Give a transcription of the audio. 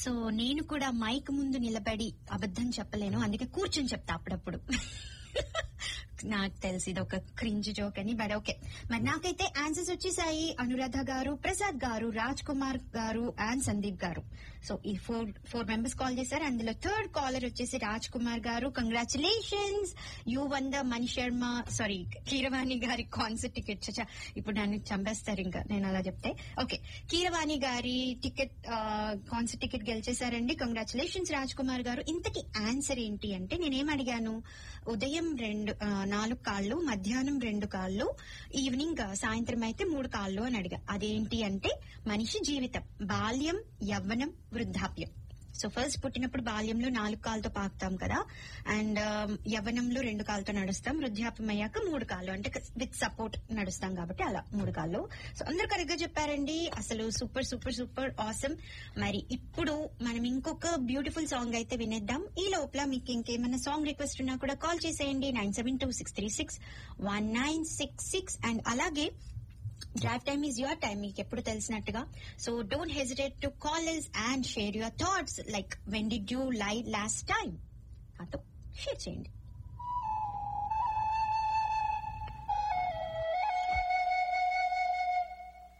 so నేను కూడా mic ముందు నిలబడి అబద్ధం చెప్పలేను అందుకే కూర్చొని చెప్తా అప్పుడప్పుడు నాకు తెలిసి ఇది ఒక క్రింజ్ జోక్ అని బట్ ఓకే మరి నాకైతే ఆన్సర్స్ వచ్చేసాయి అనురాధ గారు ప్రసాద్ గారు రాజ్ కుమార్ గారు అండ్ సందీప్ గారు సో ఈ ఫోర్ ఫోర్ మెంబర్స్ కాల్ చేశారు అందులో థర్డ్ కాలర్ వచ్చేసి రాజ్ కుమార్ గారు congratulations you won the Mani Sharma sorry Keeravani గారి కాన్సర్ట్ టికెట్ చచ్చా ఇప్పుడు నన్ను చంపేస్తారు ఇంకా నేను అలా చెప్తే ఓకే కీరవాణి గారి టికెట్ కాన్సర్ట్ టికెట్ గెలిచేశారండి కంగ్రాచులేషన్స్ రాజ్ కుమార్ గారు ఇంతకి ఆన్సర్ ఏంటి అంటే నేనేం అడిగాను ఉదయం రెండు ఆ, నాలుగు కాళ్ళు మధ్యాహ్నం రెండు కాళ్ళు ఈవినింగ్ ఆ, సాయంత్రం అయితే మూడు కాళ్ళు అని అడిగా అదేంటి అంటే మనిషి జీవితం బాల్యం యవ్వనం వృద్ధాప్యం సో ఫస్ట్ పుట్టినప్పుడు బాల్యంలో నాలుగు కాళ్ళతో పాకుతాం కదా అండ్ యవ్వనంలో రెండు కాళ్ళతో నడుస్తాం వృద్ధాప్యం అయ్యాక మూడు కాళ్ళు అంటే విత్ సపోర్ట్ నడుస్తాం కాబట్టి అలా మూడు కాళ్ళు సో అందరు కరెక్ట్ గా చెప్పారండి అసలు సూపర్ సూపర్ సూపర్ ఆసమ్ మరి ఇప్పుడు మనం ఇంకొక బ్యూటిఫుల్ సాంగ్ అయితే వినేద్దాం ఈ లోపల మీకు ఇంకేమైనా సాంగ్ రిక్వెస్ట్ ఉన్నా కూడా కాల్ చేసేయండి nine seven two six three six one nine six six and అలాగే drive time is your time మీకు ఎప్పుడు తెలిసినట్టుగా so don't hesitate to call us and share your thoughts like when did you lie last time నాతో share చేయండి